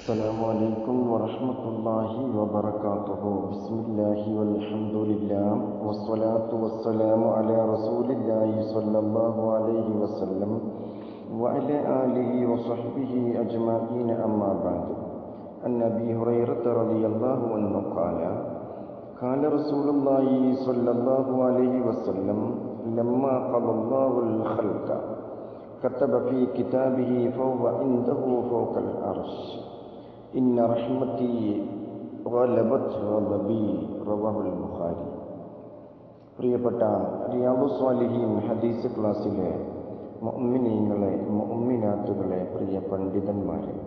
السلام عليكم ورحمة الله وبركاته بسم الله والحمد لله والصلاة والسلام على رسول الله صلى الله عليه وسلم وعلى آله وصحبه أجمعين أما بعد عن أبي هريرة رضي الله عنه قال قال رسول الله صلى الله عليه وسلم لما قضى الله الخلق كتب في كتابه فهو عنده فوق العرش إن رحمتي غلبت غضبي رواه البخاري പ്രിയപ്പെട്ട റിയാബു സ്വാലിഹീൻ ഹദീസ് ക്ലാസ്സിലെ മൊമ്മിനീങ്ങളെ മൊമ്മിനാത്തുകളെ പ്രിയ പണ്ഡിതന്മാരെ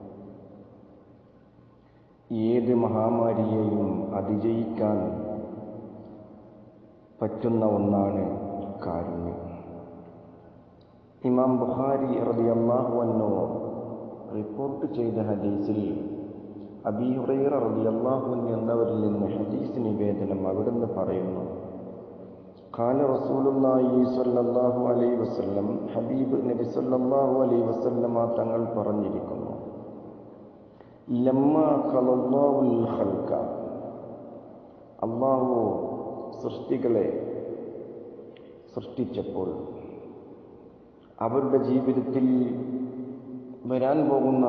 ഏത് മഹാമാരിയെയും അതിജയിക്കാൻ പറ്റുന്ന ഒന്നാണ് കാരുണ്യം ഇമാം ബുഖാരി റളിയല്ലാഹു അൻഹു റിപ്പോർട്ട് ചെയ്ത ഹദീസിൽ അബീ ഹുറൈറ റളിയല്ലാഹു അൻഹു എന്നവരിൽ നിന്ന് ഹദീസ് നിവേദനം അവിടുന്ന് പറയുന്നു ഖാല റസൂലുള്ളാഹി സ്വല്ലല്ലാഹു അലൈഹി വസല്ലം ഹബീബ് നബി സ്വല്ലല്ലാഹു അലൈഹി വസല്ലമ തങ്ങൾ പറഞ്ഞിരിക്കുന്നു ലമ്മ ഖലല്ലാഹുൽ ഖൽഖ അല്ലാഹു സൃഷ്ടികളെ സൃഷ്ടിച്ചപ്പോൾ അവരുടെ ജീവിതത്തിൽ വരാൻ പോകുന്ന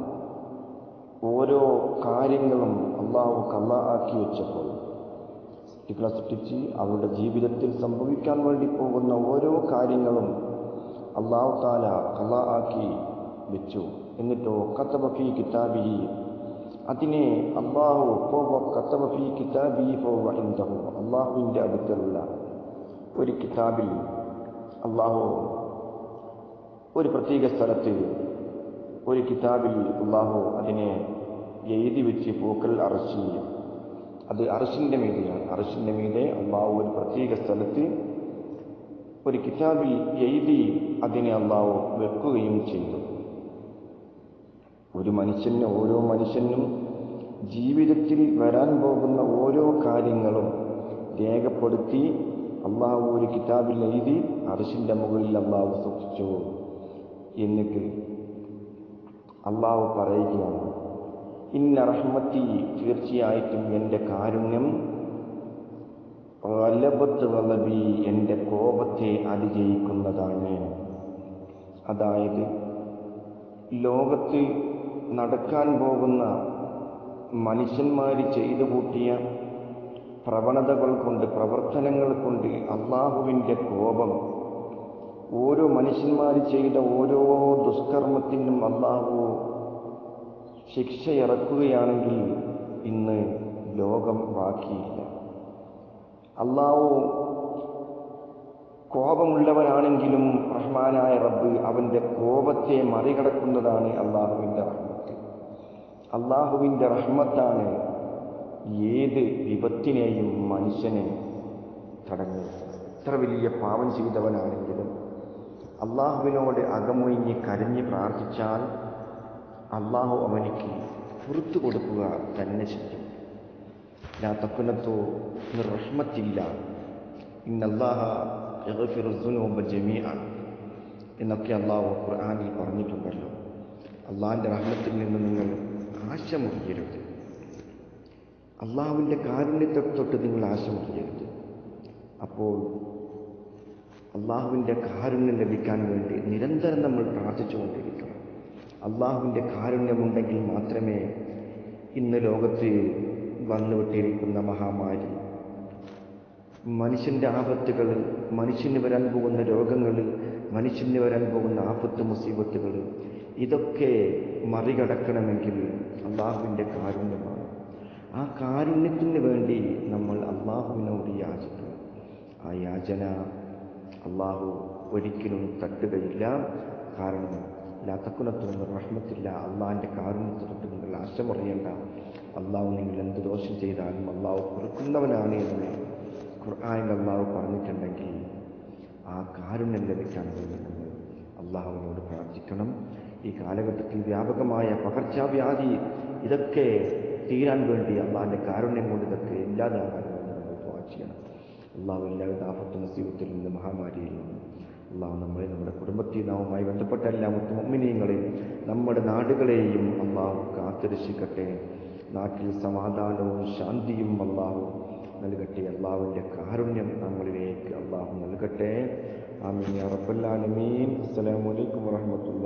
ഓരോ കാര്യങ്ങളും അള്ളാഹു കള്ള ആക്കി വെച്ചപ്പോൾ സൃഷ്ടികളെ സൃഷ്ടിച്ച് അവരുടെ ജീവിതത്തിൽ സംഭവിക്കാൻ വേണ്ടി പോകുന്ന ഓരോ കാര്യങ്ങളും അള്ളാഹു താല കള്ള ആക്കി വെച്ചു എന്നിട്ടോ കത്തബഫി കിതാബി അതിനെ അള്ളാഹു പോവ കത്തബഫി കിതാബി പോവ എന്തഹു അള്ളാഹുവിൻ്റെ അടുത്തുള്ള ഒരു കിതാബിൽ അള്ളാഹു ഒരു പ്രത്യേക സ്ഥലത്ത് ഒരു കിതാബിൽ അള്ളാഹു അതിനെ എഴുതി വെച്ച് പൂക്കൽ അറശി അത് അറശിൻ്റെ മീതെയാണ് അറശിൻ്റെ മീതെ അള്ളാഹു ഒരു പ്രത്യേക സ്ഥലത്ത് ഒരു കിതാബിൽ എഴുതി അതിനെ അള്ളാഹു വെക്കുകയും ചെയ്തു ഒരു മനുഷ്യന് ഓരോ മനുഷ്യനും ജീവിതത്തിൽ വരാൻ പോകുന്ന ഓരോ കാര്യങ്ങളും രേഖപ്പെടുത്തി അള്ളാഹു ഒരു കിതാബിൽ എഴുതി അറശിൻ്റെ മുകളിൽ അള്ളാഹു സൂക്ഷിച്ചു എന്നിട്ട് അള്ളാഹു പറയുകയാണ് ഇന്ന റഹ്മത്തി തീർച്ചയായിട്ടും എൻ്റെ കാരുണ്യം വല്ലഭത്ത് വല്ലബി എൻ്റെ കോപത്തെ അതിജയിക്കുന്നതാണ് അതായത് ലോകത്ത് നടക്കാൻ പോകുന്ന മനുഷ്യന്മാർ ചെയ്തു കൂട്ടിയ പ്രവണതകൾ കൊണ്ട് പ്രവർത്തനങ്ങൾ കൊണ്ട് അള്ളാഹുവിൻ്റെ കോപം ഓരോ മനുഷ്യന്മാർ ചെയ്ത ഓരോ ദുഷ്കർമ്മത്തിനും അള്ളാഹു ശിക്ഷ ഇറക്കുകയാണെങ്കിൽ ഇന്ന് ലോകം ബാക്കിയില്ല അള്ളാഹു കോപമുള്ളവനാണെങ്കിലും റഹ്മാനായ റബ്ബ് അവൻ്റെ കോപത്തെ മറികടക്കുന്നതാണ് അള്ളാഹുവിൻ്റെ റഹ്മത്ത് അള്ളാഹുവിൻ്റെ റഹ്മത്താണ് ഏത് വിപത്തിനെയും മനുഷ്യനെ തടഞ്ഞത് എത്ര വലിയ പാപം ചെയ്തവനാണെങ്കിലും അള്ളാഹുവിനോട് അകമൊഴിഞ്ഞ് കരഞ്ഞ് പ്രാർത്ഥിച്ചാൽ അള്ളാഹു അവനിക്ക് പുറത്തു കൊടുക്കുക തന്നെ ചെയ്യും ലാ തക്കുനത്തോ റഹ്മത്തില്ല ഇന്നല്ലാഹ ജമീഅ എന്നൊക്കെ അള്ളാഹു ഖുർആാനിൽ പറഞ്ഞിട്ടുണ്ടല്ലോ അള്ളാഹിൻ്റെ റഹ്മത്തിൽ നിന്ന് നിങ്ങൾ ആശ മുറിയരുത് അള്ളാഹുവിൻ്റെ കാരുണ്യത്തെ തൊട്ട് നിങ്ങൾ ആശ മുറിയരുത് അപ്പോൾ അള്ളാഹുവിൻ്റെ കാരുണ്യം ലഭിക്കാൻ വേണ്ടി നിരന്തരം നമ്മൾ പ്രാർത്ഥിച്ചുകൊണ്ടിരിക്കണം അള്ളാഹുവിൻ്റെ കാരുണ്യമുണ്ടെങ്കിൽ മാത്രമേ ഇന്ന് ലോകത്ത് വന്നുവിട്ടിരിക്കുന്ന മഹാമാരി മനുഷ്യൻ്റെ ആപത്തുകൾ മനുഷ്യന് വരാൻ പോകുന്ന രോഗങ്ങൾ മനുഷ്യന് വരാൻ പോകുന്ന ആപത്ത് മുസീബത്തുകൾ ഇതൊക്കെ മറികടക്കണമെങ്കിൽ അള്ളാഹുവിൻ്റെ കാരുണ്യമാണ് ആ കാരുണ്യത്തിന് വേണ്ടി നമ്മൾ അള്ളാഹുവിനോട് യാചിക്കണം ആ യാചന അള്ളാഹു ഒരിക്കലും തട്ടുകയില്ല കാരണം ലാത്തക്കുനത്തൊന്നും റഹ്മത്തില്ല അള്ളാഹിൻ്റെ കാരുണ്യത്തെ തൊട്ട് നിങ്ങൾ ആശമറിയേണ്ട അള്ളാഹു നിങ്ങൾ എന്ത് ദോഷം ചെയ്താലും അള്ളാഹു പൊറുക്കുന്നവനാണ് എന്ന് ഖുർആാനിൽ അള്ളാഹു പറഞ്ഞിട്ടുണ്ടെങ്കിൽ ആ കാരുണ്യം ലഭിക്കാൻ വേണ്ടി നമ്മൾ അള്ളാഹുവിനോട് പ്രാർത്ഥിക്കണം ഈ കാലഘട്ടത്തിൽ വ്യാപകമായ പകർച്ചവ്യാധി ഇതൊക്കെ തീരാൻ വേണ്ടി അള്ളാഹിൻ്റെ കാരുണ്യം കൊണ്ട് ഇതൊക്കെ ഇല്ലാതാകാൻ വേണ്ടി നമ്മൾ ചെയ്യണം അള്ളാഹു എല്ലാവിധ ആപത്ത് മുസീബത്തിൽ നിന്ന് മഹാമാരിയിൽ നിന്ന് അള്ളാഹു നമ്മളെ നമ്മുടെ കുടുംബത്തിനാവുമായി ബന്ധപ്പെട്ട എല്ലാ മുത്തുമൊമ്മിനിയങ്ങളെയും നമ്മുടെ നാടുകളെയും അള്ളാഹു കാത്തുരക്ഷിക്കട്ടെ നാട്ടിൽ സമാധാനവും ശാന്തിയും അള്ളാഹു നൽകട്ടെ അള്ളാഹുവിൻ്റെ കാരുണ്യം നമ്മളിലേക്ക് അള്ളാഹു നൽകട്ടെ ആമീൻ യാ റബ്ബൽ ആലമീൻ അസ്സലാമു അലൈക്കും വറഹ്മത്തുള്ളാഹി